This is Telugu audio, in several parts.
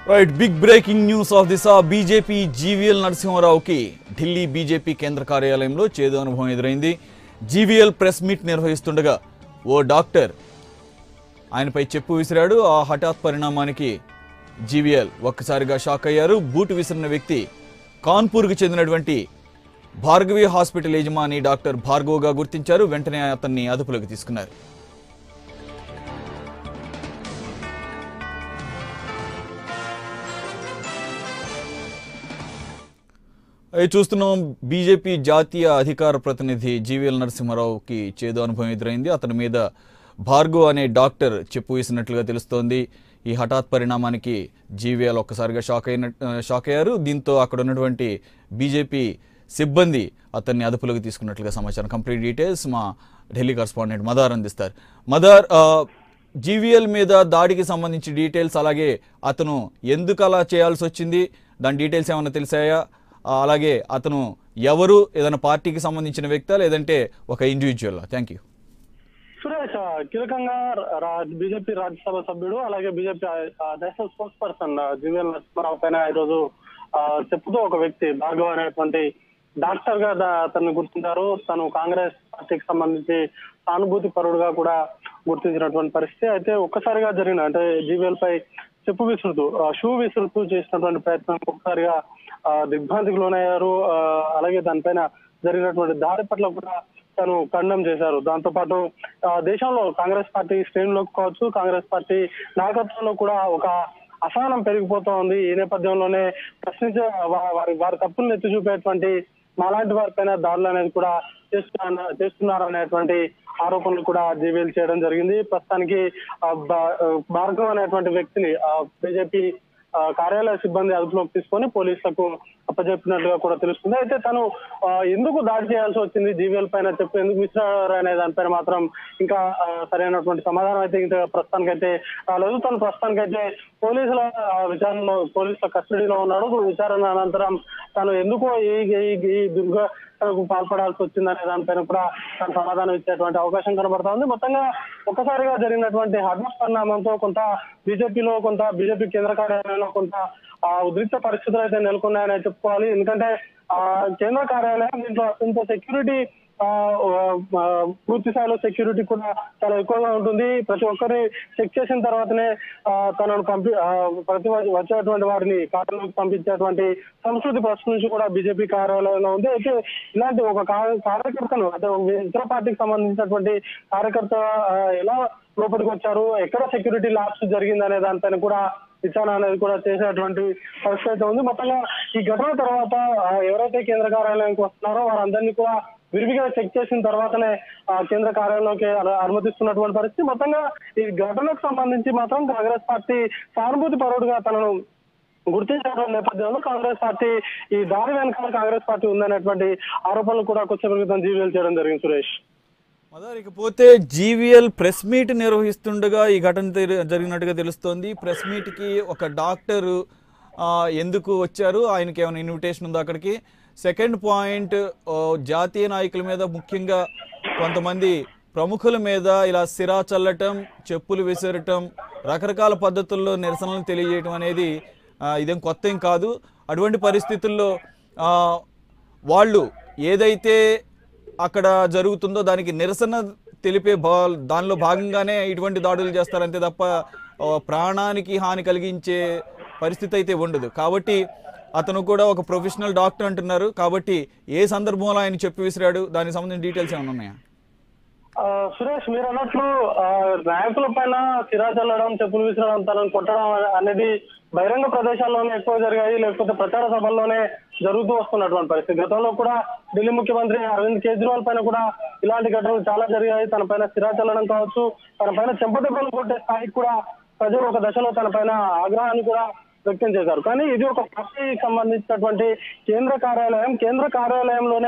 Right big breaking news of Disha BJP GVL నరసింహారావుకి ఢిల్లీ బీజేపీ కేంద్ర కార్యాలయంలో చేదు అనుభవం ఎదురైంది జీవీఎల్ ప్రెస్ మీట్ నిర్వహిస్తుండగా ఓ డాక్టర్ ఆయనపై చెప్పు విసిరాడు ఆ హఠాత్ పరిణామానికి జీవీఎల్ ఒక్కసారిగా షాక్ అయ్యారు బూటు విసిరిన వ్యక్తి కాన్పూర్కు చెందినటువంటి భార్గవి హాస్పిటల్ యజమాని డాక్టర్ భార్గవ్గా గుర్తించారు వెంటనే అతన్ని అదుపులోకి తీసుకున్నారు అవి చూస్తున్నాం బీజేపీ జాతీయ అధికార ప్రతినిధి జీవీఎల్ నరసింహారావుకి చేదు అనుభవం ఎదురైంది అతని మీద భార్గవ్ అనే డాక్టర్ చెప్పు వేసినట్లుగా తెలుస్తోంది ఈ హఠాత్ పరిణామానికి జీవీఎల్ ఒక్కసారిగా షాక్ అయిన షాక్ అయ్యారు దీంతో అక్కడ ఉన్నటువంటి బీజేపీ సిబ్బంది అతన్ని అదుపులోకి తీసుకున్నట్లుగా సమాచారం కంప్లీట్ డీటెయిల్స్ మా ఢిల్లీ కరస్పాండెంట్ మదార్ అందిస్తారు మదార్ ఆ, జీవీఎల్ మీద దాడికి సంబంధించి డీటెయిల్స్ అలాగే అతను ఎందుకు అలా చేయాల్సి వచ్చింది దాని డీటెయిల్స్ ఏమైనా తెలిసాయా ఆ, అలాగే అతను ఎవరు ఏదైనా పార్టీకి సంబంధించిన వ్యక్తా లేదంటే ఒక ఇండివిజువల్ థ్యాంక్ యూ సురేష్ ఆ, కీలకంగా రా- బీజేపీ రాజ్యసభ సభ్యుడు అలాగే బీజేపీ ఆ, national sports person GVL Narasimha Rao పైన ఈరోజు ఆ, చెప్పుతూ ఒక వ్యక్తి భార్గవ్ అనేటువంటి డాక్టర్ గా దా- అతన్ని గుర్తించారు తను కాంగ్రెస్ పార్టీకి సంబంధించి సానుభూతి పరుడుగా కూడా గుర్తించినటువంటి పరిస్థితి అయితే ఒక్కసారిగా జరిగిన అంటే జీవీఎల్ పై చెప్పు విసురుతూ ఆ, షూ విసురుతూ చేసినటువంటి ప్రయత్నం ఒక్కసారిగా ఆ, దిగ్భ్రాంతికి లోనయ్యారు ఆ, అలాగే దానిపైన జరిగినటువంటి దాడి పట్ల కూడా తను ఖండం చేశారు దాంతో పాటు ఆ, దేశంలో కాంగ్రెస్ పార్టీ శ్రేణులకు కావచ్చు కాంగ్రెస్ పార్టీ నాయకత్వంలో కూడా ఒక అసహనం పెరిగిపోతా ఉంది ఈ నేపథ్యంలోనే ప్రశ్నించే వా- వారి వారి తప్పులను ఎత్తి చూపేటువంటి మాలాంటి వారిపైన దాడులు అనేది కూడా చేస్తున్నా చేస్తున్నారు అనేటువంటి ఆరోపణలు కూడా జీవీఎల్ చేయడం జరిగింది ప్రస్తుతానికి ఆ, భా- ఆ, భార్గవ్ అనేటువంటి వ్యక్తిని బీజేపీ కార్యాలయ సిబ్బంది అదుపులోకి తీసుకొని పోలీసులకు అప్పచెప్పినట్లుగా కూడా తెలుస్తుంది అయితే తను ఆ, ఎందుకు దాడి చేయాల్సి వచ్చింది జీవీఎల్ పైన చెప్పు ఎందుకు విసిరారు అనే దానిపైన మాత్రం ఇంకా ఆ, సరైనటువంటి సమాధానం అయితే ఇంకా ప్రస్తుతానికైతే రాలేదు తను ప్రస్తుతానికైతే పోలీసుల ఆ, విచారణలో పోలీసుల కస్టడీలో ఉన్నాడు విచారణ అనంతరం తను ఎందుకు ఈ ఈ- ఈ దుర్ఘటనకు పాల్పడాల్సి వచ్చిందనే దానిపైన కూడా తను సమాధానం ఇచ్చేటువంటి అవకాశం కనబడతా ఉంది మొత్తంగా ఒక్కసారిగా జరిగినటువంటి హఠాత్ పరిణామంతో కొంత బీజేపీలో కొంత బీజేపీ కేంద్ర కార్యాలయంలో కొంత ఆ ఉద్రిక్త పరిస్థితులు అయితే నెలకొన్నాయని చెప్పుకోవాలి ఎందుకంటే ఆ కేంద్ర కార్యాలయం దీంట్లో ఇంత సెక్యూరిటీ ఆ ఆ, పూర్తి స్థాయిలో సెక్యూరిటీ కూడా చాలా ఎక్కువగా ఉంటుంది ప్రతి ఒక్కరి చెక్ చేసిన తర్వాతనే ఆ, తనను పంపి ఆ, ప్రతి వా- వచ్చేటువంటి వారిని కార్యాలయంలోకి పంపించేటువంటి సంస్కృతి ఫస్ట్ నుంచి కూడా బీజేపీ కార్యాలయంలో ఉంది అయితే ఇలాంటి ఒక కా- కార్యకర్తను అంటే ఒక ఇతర పార్టీకి సంబంధించినటువంటి కార్యకర్త ఆ, ఎలా లోపలికి వచ్చారు ఎక్కడ సెక్యూరిటీ ల్యాబ్స్ జరిగింది అనే దానిపైన కూడా విచారణ అనేది కూడా చేసేటువంటి పరిస్థితి అయితే ఉంది మొత్తంగా ఈ ఘటన తర్వాత ఆ, ఎవరైతే కేంద్ర కార్యాలయానికి వస్తున్నారో వారందరినీ కూడా విరివిగా చెక్ చేసిన తర్వాతనే ఆ, కేంద్ర కార్యాలయంలోకి అను- అనుమతిస్తున్నటువంటి పరిస్థితి మొత్తంగా ఈ ఘటనకు సంబంధించి మాత్రం కాంగ్రెస్ పార్టీ సానుభూతి పరుడుగా తనను గుర్తించిన నేపథ్యంలో కాంగ్రెస్ పార్టీ ఈ దారి వెనకాల కాంగ్రెస్ పార్టీ ఉందనేటువంటి ఆరోపణలు కూడా కొంచెం క్రితం జీవీఎల్ చేయడం జరిగింది సురేష్ మదార్ ఇకపోతే జీవీఎల్ ప్రెస్ మీట్ నిర్వహిస్తుండగా ఈ ఘటన తెరి- జరిగినట్టుగా తెలుస్తోంది ప్రెస్ మీట్కి ఒక డాక్టరు ఆ, ఎందుకు వచ్చారు ఆయనకి ఏమైనా ఇన్విటేషన్ ఉందా అక్కడికి సెకండ్ పాయింట్ ఆ, జాతీయ నాయకుల మీద ముఖ్యంగా కొంతమంది ప్రముఖుల మీద ఇలా సిరా చల్లటం చెప్పులు విసరటం రకరకాల పద్ధతుల్లో నిరసనలు తెలియజేయటం అనేది ఆ, ఇదేం కొత్త ఏం కాదు అటువంటి పరిస్థితుల్లో ఆ, వాళ్ళు ఏదైతే అక్కడ జరుగుతుందో దానికి నిరసన తెలిపే భా దానిలో భాగంగానే ఇటువంటి దాడులు చేస్తారంతే తప్ప ఆ, ప్రాణానికి హాని కలిగించే పరిస్థితి అయితే ఉండదు కాబట్టి అతను కూడా ఒక ప్రొఫెషనల్ డాక్టర్ అంటున్నారు కాబట్టి ఏ సందర్భంలో ఆయన చెప్పి విసిరాడు దానికి సంబంధించిన డీటెయిల్స్ ఏమైనా ఉన్నాయా ఆ, సురేష్ మీరు అన్నట్లు ఆ, నాయకుల పైన సిరా చల్లడం చెప్పులు విసరడం తనను కొట్టడం అనే- అనేది బహిరంగ ప్రదేశాల్లోనే ఎక్కువ జరిగాయి లేకపోతే ప్రచార సభల్లోనే జరుగుతూ వస్తున్నటువంటి పరిస్థితి గతంలో కూడా ఢిల్లీ ముఖ్యమంత్రి అరవింద్ కేజ్రీవాల్ పైన కూడా ఇలాంటి ఘటనలు చాలా జరిగాయి తన పైన సిరా చల్లడం కావచ్చు తన పైన చెంపదెబ్బలు కొట్టే స్థాయికి కూడా ప్రజలు ఒక దశలో తన పైన ఆగ్రహాన్ని కూడా వ్యక్తం చేశారు కానీ ఇది ఒక పార్టీకి సంబంధించినటువంటి కేంద్ర కార్యాలయం కేంద్ర కార్యాలయంలోనే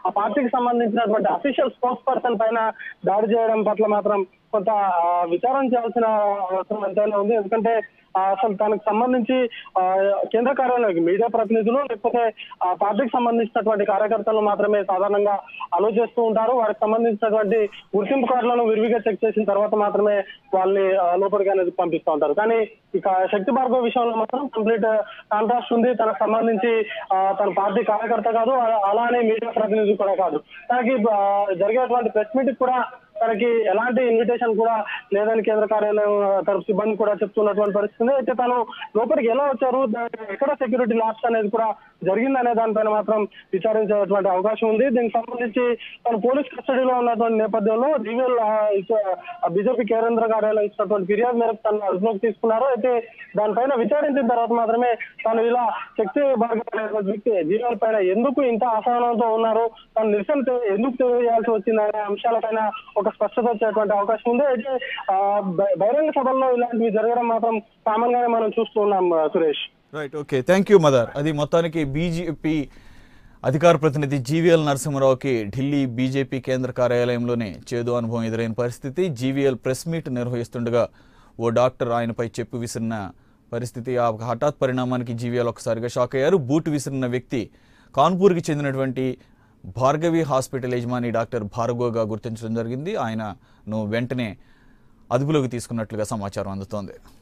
ఆ పార్టీకి సంబంధించినటువంటి అఫీషియల్ స్పోక్స్ పర్సన్ పైన దాడి చేయడం పట్ల మాత్రం కొంత ఆ, విచారణ చేయాల్సిన అవసరం ఎంతైనా ఉంది ఎందుకంటే ఆ, అసలు దానికి సంబంధించి ఆ, కేంద్ర కార్యాలయానికి మీడియా ప్రతినిధులు లేకపోతే ఆ పార్టీకి సంబంధించినటువంటి కార్యకర్తలు మాత్రమే సాధారణంగా అలో చేస్తూ ఉంటారు వారికి సంబంధించినటువంటి గుర్తింపు కార్డులను విరివిగా చెక్ చేసిన తర్వాత మాత్రమే వాళ్ళని ఆ, లోపలికి అనేది పంపిస్తూ ఉంటారు కానీ ఇక శక్తి భార్గవ్ విషయంలో మాత్రం కంప్లీట్ కాంట్రాస్ట్ ఉంది తనకు సంబంధించి ఆ, తన పార్టీ కార్యకర్త కాదు అలా- అలానే మీడియా ప్రతినిధి కూడా కాదు తనకి ఆ, జరిగేటువంటి ప్రెస్ మీట్ కూడా తనకి ఎలాంటి ఇన్విటేషన్ కూడా లేదని కేంద్ర కార్యాలయం ఆ, తరపు సిబ్బంది కూడా చెప్తున్నటువంటి పరిస్థితి ఉంది. అయితే తను లోపలికి ఎలా వచ్చారు దా- ఎక్కడ సెక్యూరిటీ లాప్స్ అనేది కూడా జరిగిందనే దానిపైన మాత్రం విచారించేటువంటి అవకాశం ఉంది దీనికి సంబంధించి తను పోలీస్ కస్టడీలో ఉన్నటువంటి నేపథ్యంలో జీవీఎల్ బీజేపీ కేంద్ర కార్యాలయం ఇచ్చినటువంటి ఫిర్యాదు మేరకు తను అదుపులోకి తీసుకున్నారు అయితే దానిపైన విచారించిన తర్వాత మాత్రమే తను ఇలా శక్తి భార్గవ్ అనేటువంటి వ్యక్తి జీవీఎల్ పైన ఎందుకు ఇంత అసహనంతో ఉన్నారు తను నిరసన తె- ఎందుకు తెలియజేయాల్సి వచ్చింది అనే అంశాలపైన ఒక స్పష్టత వచ్చేటువంటి అవకాశం ఉంది అయితే ఆ, బ- బహిరంగ సభల్లో ఇలాంటివి జరగడం మాత్రం కామన్ గానే మనం చూస్తూ ఉన్నాం ఆ, Suresh right okay thank you mother అది మొత్తానికి బీజేపీ అధికార ప్రతినిధి జీవీఎల్ నరసింహరావుకి ఢిల్లీ బీజేపీ కేంద్ర కార్యాలయంలోనే చేదు అనుభవం ఎదురైన పరిస్థితి జీవీఎల్ ప్రెస్ మీట్ నిర్వహిస్తుండగా ఓ డాక్టర్ ఆయనపై చెప్పు విసిరిన పరిస్థితి ఆ హఠాత్ పరిణామానికి జీవీఎల్ ఒక్కసారిగా షాక్ అయ్యారు బూట్ విసిరిన వ్యక్తి కాన్పూర్కి చెందినటువంటి భార్గవి హాస్పిటల్ యజమాని డాక్టర్ భార్గవ్గా గుర్తించడం జరిగింది ఆయనను వెంటనే అదుపులోకి తీసుకున్నట్లుగా సమాచారం అందుతోంది